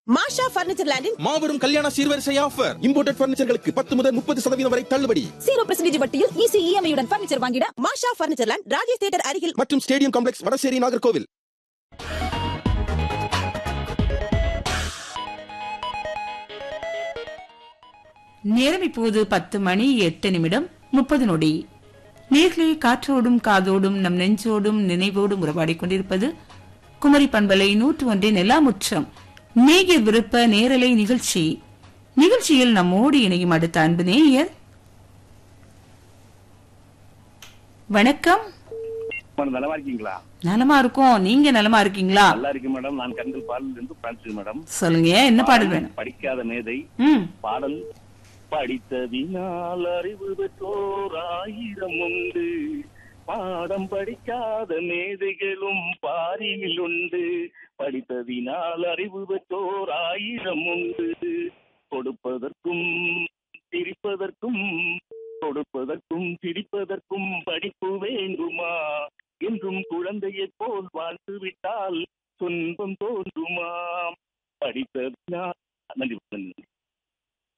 மாஷா furniture லேண்டின் மாபெரும் கல்யாண சீர்வரிசை ஆஃபர் இம்போர்ட்டட் பர்னிச்சர்களுக்கு பத்து முதல் முப்பது சதவீதம் வரை தள்ளுபடி ஜீரோ பர்சன்டேஜ் வட்டியில் ஈஸி இஎம்ஐயுடன் பர்னிச்சர் வாங்கிட Masha furniture land Rajesh theatre அருகில் மற்றும் ஸ்டேடியம் காம்ப்ளெக்ஸ் வடசேரி நாகர்கோவில் நேரம் இப்போது பத்து மணி எட்டு நிமிடம் முப்பது நொடி நேர்களே காற்றோடும் காதோடும் நம் நெஞ்சோடும் நினைவோடும் உறவாடிக் கொண்டிருப்பது குமரி பண்பலை நூற்று ஒன்றின் நிலாமுற்றம் நேயர் விருப்ப நேரலை நிகழ்ச்சி நிகழ்ச்சியில் நம்மோடு இணையும் அடுத்த அன்பு நேயர் வணக்கம் மேடம் நலமா இருக்கீங்களா நலமா இருக்கோம் நீங்க நலமா இருக்கீங்களா நல்லா இருக்கு மேடம் நான் கண்கள் பாடல் இருந்து பிரான்சிஸ் மேடம் சொல்லுங்க என்ன பாடல் வேணும் படிக்காத மேதை ம் பாடல் படித்ததினால் அறிவு பெற்றோர் ஆயிரம் உண்டு பாடம் படிக்காத மேதைகளும் பாரியில் உண்டு படித்ததினால் அறிவு பெற்றோர் ஆயிரம் உண்டு கொடுப்பதற்கும் சிரிப்பதற்கும் கொடுப்பதற்கும் சிரிப்பதற்கும் படிப்பு வேண்டுமா என்றும் குழந்தையைப் போல் வாழ்ந்து விட்டால் துன்பம் தோன்றுமாம் படித்ததினால்